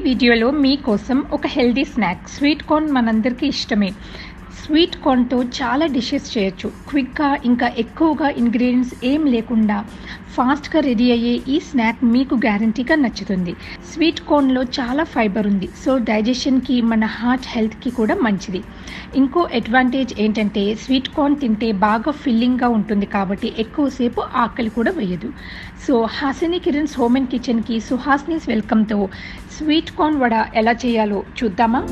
వీడియోలో మీకోసం ఒక హెల్దీ స్నాక్ స్వీట్ కార్న్ మనందరికీ ఇష్టమే స్వీట్ కార్న్తో చాలా డిషెస్ చేయొచ్చు క్విక్గా ఇంకా ఎక్కువగా ఇంగ్రీడియంట్స్ ఏం లేకుండా ఫాస్ట్గా రెడీ అయ్యే ఈ స్నాక్ మీకు గ్యారంటీగా నచ్చుతుంది స్వీట్ కార్న్లో చాలా ఫైబర్ ఉంది సో డైజెషన్కి మన హార్ట్ హెల్త్కి కూడా మంచిది ఇంకో అడ్వాంటేజ్ ఏంటంటే స్వీట్ కార్న్ తింటే బాగా ఫిల్లింగ్గా ఉంటుంది కాబట్టి ఎక్కువసేపు ఆకలి కూడా వేయదు so Hasini Kiran's home and కిచెన్కి సుహాస్నీస్ వెల్కమ్తో స్వీట్ కార్న్ వడ ఎలా చేయాలో చూద్దామా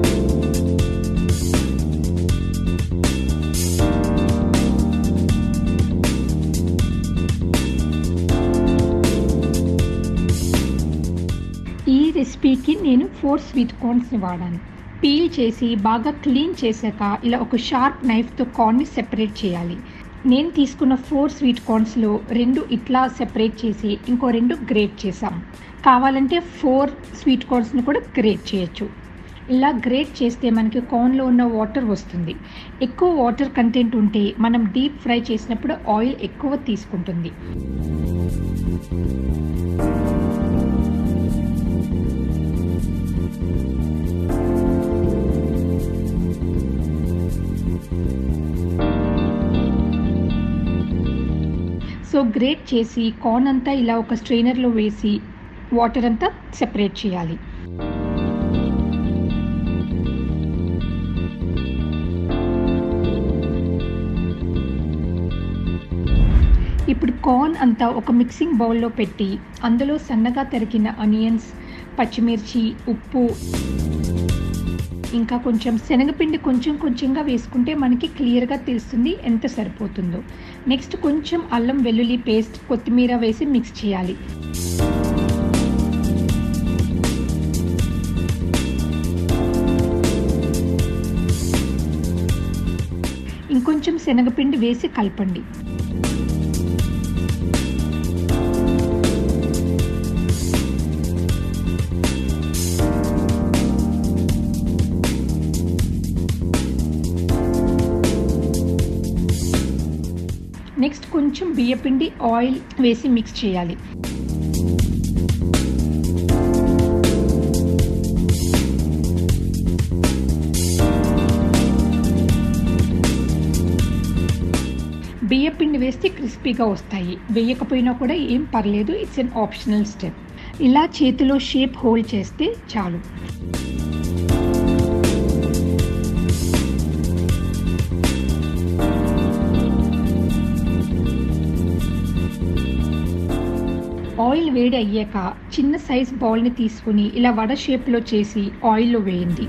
ఈ రెసిపీకి నేను ఫోర్ స్వీట్ కార్న్స్ని వాడాను పీల్ చేసి బాగా క్లీన్ చేశాక ఇలా ఒక షార్ప్ నైఫ్తో కార్న్ని సెపరేట్ చేయాలి నేను తీసుకున్న ఫోర్ స్వీట్ కార్న్స్లో రెండు ఇట్లా సెపరేట్ చేసి ఇంకో రెండు గ్రేట్ చేసాం కావాలంటే ఫోర్ స్వీట్ కార్న్స్ని కూడా గ్రేట్ చేయొచ్చు ఇలా గ్రేట్ చేస్తే మనకి కార్న్లో ఉన్న వాటర్ వస్తుంది ఎక్కువ వాటర్ కంటెంట్ ఉంటే మనం డీప్ ఫ్రై చేసినప్పుడు ఆయిల్ ఎక్కువ తీసుకుంటుంది సో గ్రేట్ చేసి కార్న్ అంతా ఇలా ఒక స్ట్రైనర్లో వేసి వాటర్ అంతా సెపరేట్ చేయాలి ఇప్పుడు కార్న్ అంతా ఒక మిక్సింగ్ బౌల్లో పెట్టి అందులో సన్నగా తరిగిన ఆనియన్స్ పచ్చిమిర్చి ఉప్పు ఇంకా కొంచెం శనగపిండి కొంచెం కొంచెంగా వేసుకుంటే మనకి క్లియర్గా తెలుస్తుంది ఎంత సరిపోతుందో నెక్స్ట్ కొంచెం అల్లం వెల్లుల్లి పేస్ట్ కొత్తిమీర వేసి మిక్స్ చేయాలి ఇంకొంచెం శనగపిండి వేసి కలపండి నెక్స్ట్ కొంచెం బియ్యపిండి ఆయిల్ వేసి మిక్స్ చేయాలి బియ్యపిండి వేస్తే క్రిస్పీగా వస్తాయి వేయకపోయినా కూడా ఏం పర్లేదు ఇట్స్ అన్ ఆప్షనల్ స్టెప్ ఇలా చేతిలో షేప్ హోల్డ్ చేస్తే చాలు ఆయిల్ వేడి అయ్యాక చిన్న సైజ్ బౌల్ని తీసుకుని ఇలా వడ షేప్లో చేసి ఆయిల్లో వేయండి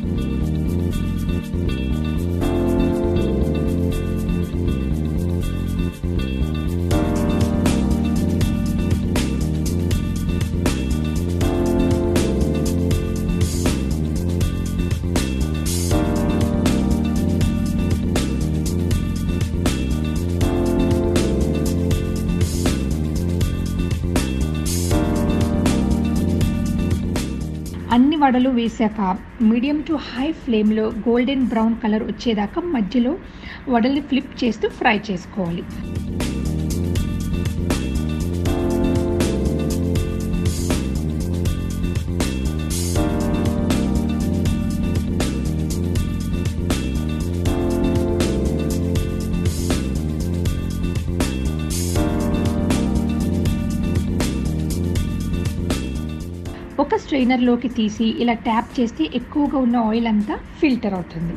అన్ని వడలు వేసాక మీడియం టు హై ఫ్లేమ్లో గోల్డెన్ బ్రౌన్ కలర్ వచ్చేదాకా మధ్యలో వడల్ని ఫ్లిప్ చేస్తూ ఫ్రై చేసుకోవాలి ఒక స్ట్రైనర్లోకి తీసి ఇలా ట్యాప్ చేస్తే ఎక్కువగా ఉన్న ఆయిల్ అంతా ఫిల్టర్ అవుతుంది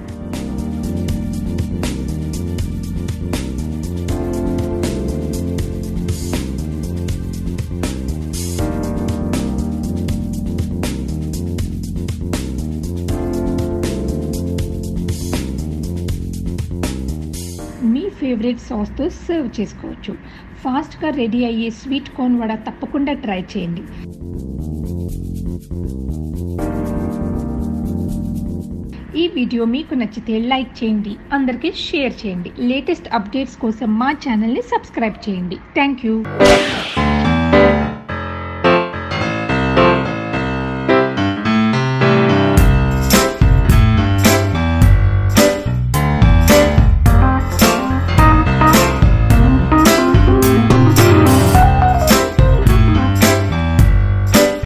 మీ ఫేవరెట్ సాస్తో సర్వ్ చేసుకోవచ్చు ఫాస్ట్గా రెడీ అయ్యే స్వీట్ కార్న్ వడ తప్పకుండా ట్రై చేయండి ఈ వీడియో మీకు నచ్చితే లైక్ చేయండి అందరికీ షేర్ చేయండి లేటెస్ట్ అప్డేట్స్ కోసం మా ఛానల్ని సబ్స్క్రైబ్ చేయండి థ్యాంక్ యూ